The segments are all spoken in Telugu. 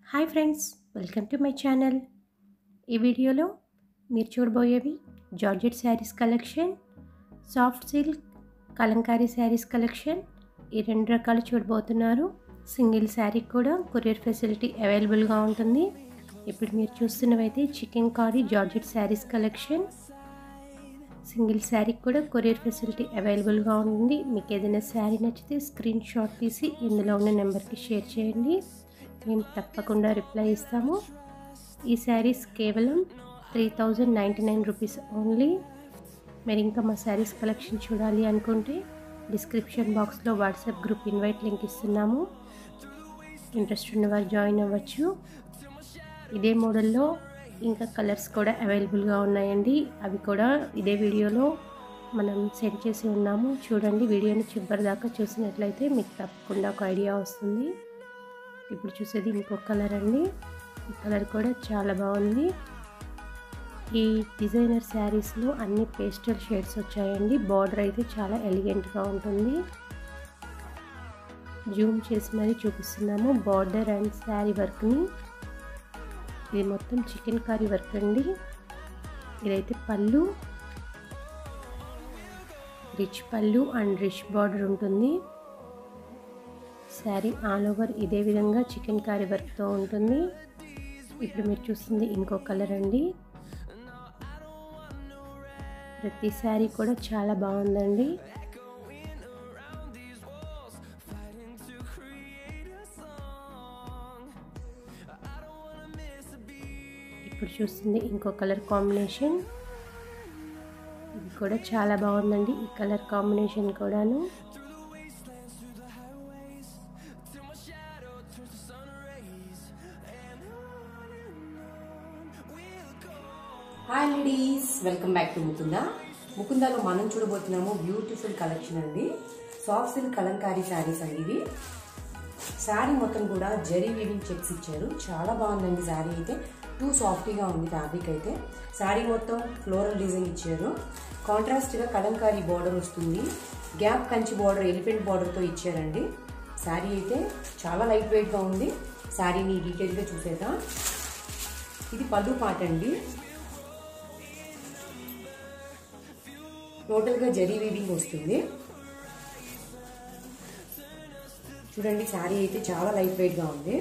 hi friends welcome to my channel ఈ వీడియోలో మీరు చూడబోయేవి georgette sarees collection soft silk Kalamkari sarees collection ఈ రెండు రకాలు చూడబోతున్నారు సింగిల్ శారీ కూడా కొరియర్ ఫెసిలిటీ అవైలబుల్గా ఉంటుంది ఇప్పుడు మీరు చూస్తున్నవైతే chikankari georgette sarees collection single saree కూడా కొరియర్ ఫెసిలిటీ అవైలబుల్గా ఉంటుంది మీకు ఏదైనా శారీ నచ్చితే స్క్రీన్ షాట్ తీసి ఇందులో ఉన్న నెంబర్కి షేర్ చేయండి మేము తప్పకుండా రిప్లై ఇస్తాము ఈ శారీస్ కేవలం three thousand ninety nine rupees only మీరు ఇంకా మా శారీస్ కలెక్షన్ చూడాలి అనుకుంటే డిస్క్రిప్షన్ బాక్స్లో వాట్సాప్ గ్రూప్ ఇన్వైట్ లింక్ ఇస్తున్నాము ఇంట్రెస్ట్ ఉన్నవారు జాయిన్ అవ్వచ్చు ఇదే మోడల్లో ఇంకా కలర్స్ కూడా అవైలబుల్గా ఉన్నాయండి అవి కూడా ఇదే వీడియోలో మనం సెండ్ చేసి ఉన్నాము చూడండి వీడియోని చివరి దాకా చూసినట్లయితే మీకు తప్పకుండా ఒక ఐడియా వస్తుంది ఇప్పుడు చూసేది ఇంకో కలర్ అండి ఈ కలర్ కూడా చాలా బాగుంది ఈ డిజైనర్ శారీస్లో అన్ని పేస్టల్ షేడ్స్ వచ్చాయండి బార్డర్ అయితే చాలా ఎలిగెంట్గా ఉంటుంది జూమ్ చేసి మరీ చూపిస్తున్నాము బార్డర్ అండ్ శారీ వర్క్ని ఇది మొత్తం చికెన్ కర్రీ వర్క్ అండి ఇదైతే పళ్ళు రిచ్ పళ్ళు అండ్ రిచ్ బార్డర్ ఉంటుంది శారీ ఆల్ ఓవర్ ఇదే విధంగా చికెన్ కర్రీ వర్క్తో ఉంటుంది ఇప్పుడు మీరు చూస్తుంది ఇంకో కలర్ అండి ప్రతి శారీ కూడా చాలా బాగుందండి ఇప్పుడు చూస్తుంది ఇంకో కలర్ కాంబినేషన్ ఇది కూడా చాలా బాగుందండి ఈ కలర్ కాంబినేషన్ కూడాను hi ladies welcome back to Mukunda ముకుందాలో మనం చూడబోతున్నాము బ్యూటిఫుల్ కలెక్షన్ అండి సాఫ్ట్ సిల్క్ కలంకారీ శారీస్ అండి ఇవి శారీ మొత్తం కూడా జరీ వీవింగ్ చెక్స్ ఇచ్చారు చాలా బాగుందండి శారీ అయితే టూ సాఫ్టీగా ఉంది ఫ్యాబ్రిక్ అయితే శారీ మొత్తం ఫ్లోరల్ డిజైన్ ఇచ్చారు కాంట్రాస్ట్గా కలంకారీ బార్డర్ వస్తుంది గ్యాప్ కంచి బార్డర్ ఎలిఫెంట్ బార్డర్తో ఇచ్చారండి శారీ అయితే చాలా లైట్ వెయిట్గా ఉంది శారీని డీటెయిల్గా చూసేద్దాం ఇది పళ్ళు పాట అండి టోటల్గా జరీ వీవింగ్ వస్తుంది చూడండి శారీ అయితే చాలా లైట్ వెయిట్గా ఉంది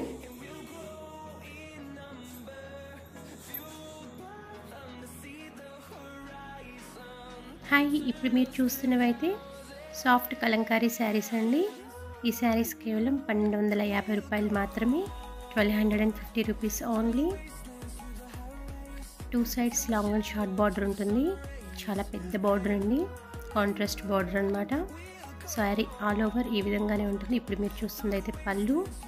హాయ్ ఇప్పుడు మీరు చూస్తున్నవైతే సాఫ్ట్ కలంకారీ శారీస్ అండి ఈ శారీస్ కేవలం పన్నెండు వందల యాభై రూపాయలు మాత్రమే twelve hundred and fifty rupees only two sides long and short border ఉంటుంది చాలా పెద్ద బార్డర్ అండి కాంట్రాస్ట్ బార్డర్ అనమాట శారీ ఆల్ ఓవర్ ఈ విధంగానే ఉంటుంది ఇప్పుడు మీరు చూస్తుంది అయితే పళ్ళు